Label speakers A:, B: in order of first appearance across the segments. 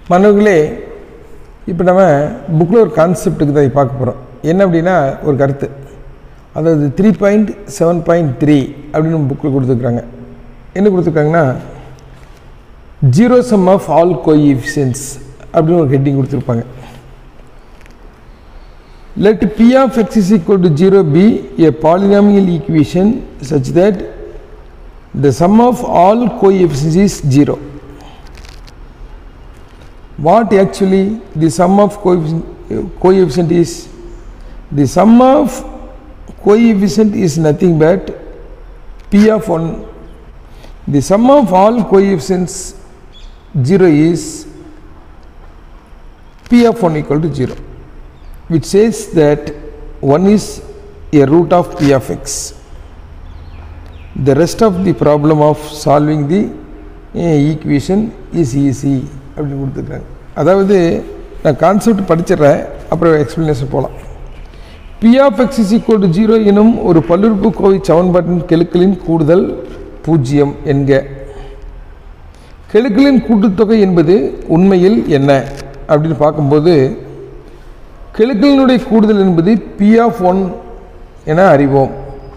A: மாணவர்களே இப்போ நம்ம புக்கில் ஒரு கான்செப்ட்டுக்கு தான் பார்க்க போகிறோம் என்ன அப்படின்னா ஒரு கருத்து அதாவது three point seven point three அப்படின்னு புக்கில் கொடுத்துருக்குறாங்க என்ன கொடுத்துருக்காங்கன்னா zero sum of all coefficients அப்படின்னு ஒரு ஹெட்டிங் கொடுத்துருப்பாங்க let p of x is equal to 0 be a polynomial equation such that the sum of all coefficients is 0 what actually the sum of coefficient, coefficient is the sum of coefficient is nothing but p of 1 the sum of all coefficients 0 is p of 1 equal to 0 which says that 1 is a root of p of x. The rest of the problem of solving the uh, equation is easy அப்படின்னு கொடுத்துருக்காங்க அதாவது நான் concept படிச்சிடுறேன் அப்புறம் explanation போகலாம் P of X is equal to zero எனும் ஒரு பல்லுறுப்புக்கோவை சமன்பாட்டின் கெழுக்களின் கூடுதல் பூஜ்ஜியம் என்க கெழுக்களின் கூட்டுத்தொகை என்பது உண்மையில் என்ன அப்படின்னு பார்க்கும்போது கெழுக்களினுடைய கூடுதல் என்பது பி ஆஃப் ஒன் என அறிவோம்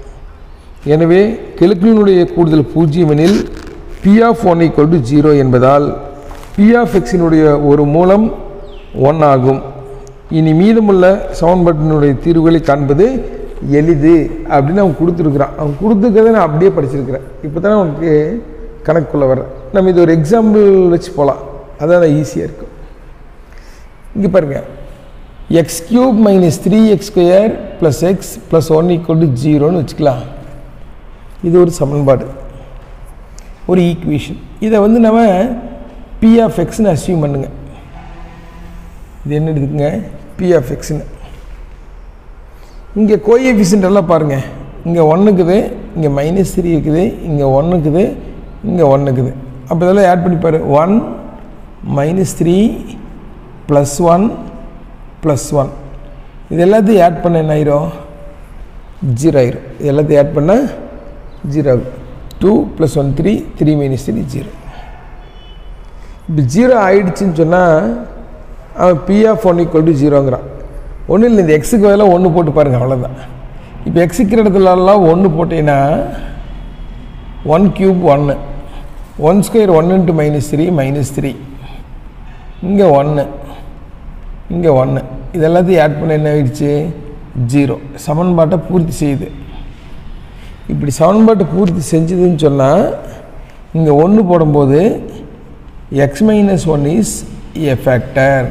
A: எனவே கெழுக்களினுடைய கூடுதல் பூஜ்ஜியம் எனில் P of one equal to zero என்பதால் பி ஆஃப் எக்ஸினுடைய ஒரு மூலம் ஒன் ஆகும் இனி மீதமுள்ள சமன்பாட்டினுடைய தீர்வுகளை காண்பது எளிது அப்படின்னு அவன் கொடுத்துருக்குறான் அவன் கொடுத்துருக்கிறத நான் அப்படியே படிச்சிருக்கிறேன் இப்போ தானே அவனுக்கு கணக்குள்ளே வர்றேன் நம்ம இது ஒரு எக்ஸாம்பிள் வச்சு போகலாம் அதான் ஈஸியாக இருக்கும் இங்கே பாருங்கள் X cube minus three X square plus X plus one equal to ஜீரோன்னு வச்சுக்கலாம் இது ஒரு சமன்பாடு ஒரு ஈக்குவேஷன் இதை வந்து நம்ம பி ஆஃப் எக்ஸ்னு அசியூம் பண்ணுங்க இது என்ன இருக்குங்க பி ஆஃப் எக்ஸ்னு இங்கே கோஎஃபிஷியன்ட் எல்லாம் பாருங்கள் இங்கே ஒன்றுக்குது இங்கே மைனஸ் த்ரீ இருக்குது இங்கே ஒன்றுக்குது இங்கே ஒன்றுக்குது அப்போ இதெல்லாம் ஆட் பண்ணிப்பார் one minus three plus one plus one இது எல்லாத்தையும் ஆட் பண்ண என்ன ஆயிரும் ஜீரோ ஆயிரும் இது எல்லாத்தையும் ஆட் பண்ணால் ஜீரோ ஆகும் two plus one three three minus three zero இப்போ ஜீரோ ஆயிடுச்சுன்னு சொன்னால் அவன் P of one equal to ஜீரோங்கிறான் ஒன்றும் இல்லை இந்த எக்ஸுக்கு பதிலாக ஒன்று போட்டு பாருங்கள் அவ்வளோதான் இப்போ எக்ஸுக்கிற இடத்துலலாம் ஒன்று போட்டீங்கன்னா ஒன் க்யூப் ஒன்று one square one into minus three minus three இங்கே ஒன்று இங்கே ஒன்று இது எல்லாத்தையும் ஆட் பண்ண என்ன ஆயிடுச்சு ஜீரோ சமன்பாட்டை பூர்த்தி செய்யுது இப்படி சமன்பாட்டை பூர்த்தி செஞ்சதுன்னு சொன்னால் இங்கே ஒன்று போடும்போது X minus one is a factor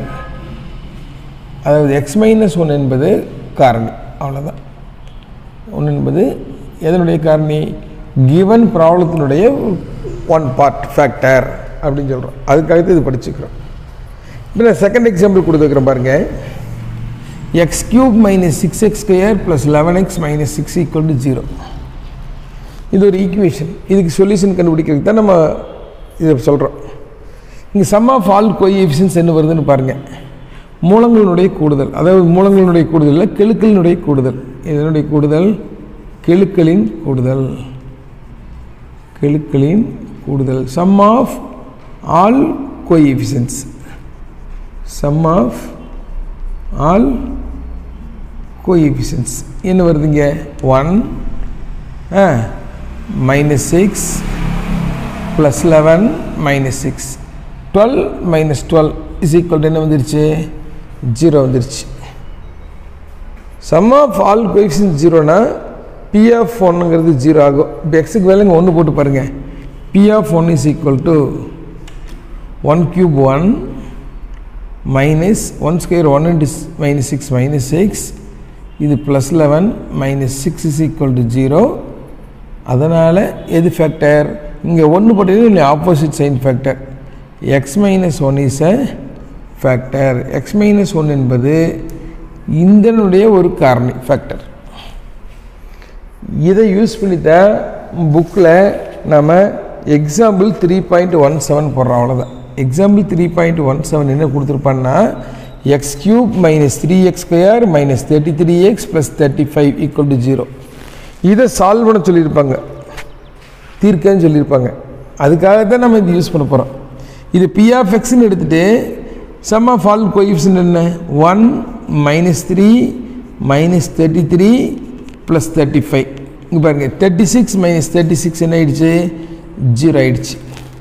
A: அதாவது எக்ஸ் மைனஸ் ஒன் என்பது காரணி அவ்வளோதான் ஒன்று என்பது எதனுடைய காரணி கிவன் ப்ராப்ளத்தினுடைய ஒன் பார்ட் ஃபேக்டர் அப்படின்னு சொல்கிறோம் அதுக்காக இது படிச்சுக்கிறோம் இப்போ நான் செகண்ட் எக்ஸாம்பிள் கொடுத்துருக்குறேன் பாருங்கள் X cube minus six X square plus eleven X minus six equal to zero இது ஒரு ஈக்குவேஷன் இதுக்கு சொல்யூஷன் கண்டுபிடிக்கிறதுக்கு தான் நம்ம இதை சொல்கிறோம் இங்கே சம் ஆஃப் ஆல் கோஎஃபிஷியன்ஸ் என்ன வருதுன்னு பாருங்கள் மூலங்களினுடைய கூடுதல் அதாவது மூலங்களினுடைய கூடுதலில் கெழுக்களினுடைய கூடுதல் இதனுடைய கூடுதல் கெழுக்களின் கூடுதல் கெழுக்களின் கூடுதல் sum of all coefficients sum of all coefficients என்ன வருதுங்க 1 minus six plus eleven minus six twelve minus twelve is equal என்ன வந்துருச்சு ஜீரோ வந்துருச்சு சம் ஆஃப் ஆல் கோஎஃபிஷியன்ஸ் ஜீரோனா பி ஆஃப் ஒன்னுங்கிறது ஜீரோ ஆகும் இப்போ எக்ஸுக்கு வேலைங்க ஒன்று போட்டு பாருங்கள் P of one is equal to one cube one minus one square one into minus six minus six இது plus eleven minus six is equal to zero அதனால் எது ஃபேக்டர் இங்கே ஒன்று போட்டது இல்லை opposite sign factor X minus one is a factor X minus one என்பது இந்தனுடைய ஒரு காரணி ஃபேக்டர் இதை யூஸ் பண்ணி தான் புக்கில் நம்ம example three point one seven போடுறோம் அவ்வளோதான் example three point one seven என்ன கொடுத்துருப்பான்னா X cube minus three X square minus thirty three X plus thirty five equal to zero இதை சால்வ் பண்ண சொல்லியிருப்பாங்க தீர்க்கன்னு சொல்லியிருப்பாங்க அதுக்காக தான் நம்ம இது யூஸ் பண்ண போகிறோம் இது பி ஆஃப் எக்ஸ்னு எடுத்துகிட்டு சம் ஆஃப் ஆல் கோயிப்ஷன் என்ன one minus three minus thirty three plus thirty five இங்கே பாருங்கள் thirty six minus thirty six என்ன ஆயிடுச்சு ஜீரோ ஆயிடுச்சு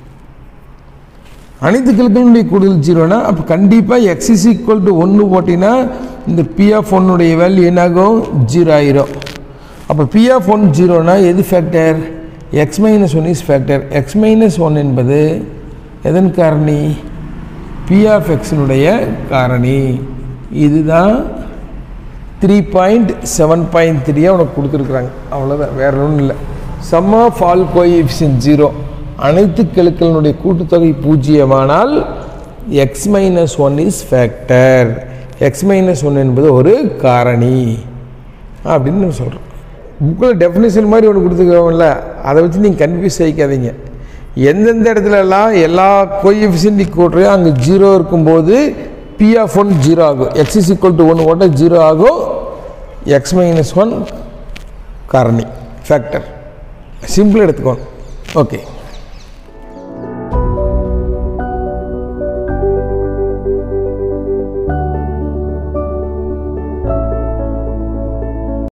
A: அனைத்து கிழக்கினுடைய கூடுதல் ஜீரோனா அப்போ கண்டிப்பாக எக்ஸ் இஸ் ஈக்குவல் டு ஒன்று போட்டிங்கன்னா இந்த பி ஆஃப் ஒன்னுடைய வேல்யூ என்னாகும் ஜீரோ ஆயிரும் அப்போ பி ஆஃப் ஒன் ஜீரோனா எது factor X minus one is factor X minus one என்பது எதன் காரணி பி ஆஃப் எக்ஸினுடைய காரணி இதுதான் த்ரீ பாயிண்ட் செவன் பாயிண்ட் த்ரீயாக உனக்கு கொடுத்துருக்குறாங்க அவ்வளோதான் வேற ஒன்றும் இல்லை sum of all coefficient zero அனைத்து கெழுக்களினுடைய கூட்டுத்தொகை பூஜ்ஜியமானால் X minus one is factor X minus one என்பது ஒரு காரணி அப்படின்னு நம்ம சொல்கிறோம் புக்கில் டெஃபினேஷன் மாதிரி ஒன்று கொடுத்துருக்கோம்ல அதை வச்சு நீங்கள் கன்ஃபியூஸ் ஆகிக்காதீங்க எந்தெந்த இடத்துலலாம் எல்லா கோஎஃபிஷியன்ட் கூட்டுறையும் அங்கே ஜீரோ இருக்கும்போது பி ஆஃப் ஒன் ஜீரோ ஆகும் X is equal to one ஓட்ட ஜீரோ ஆகும் எக்ஸ் மைனஸ் ஒன் காரணி ஃபேக்டர் சிம்பிள் எடுத்துக்கோங்க ஓகே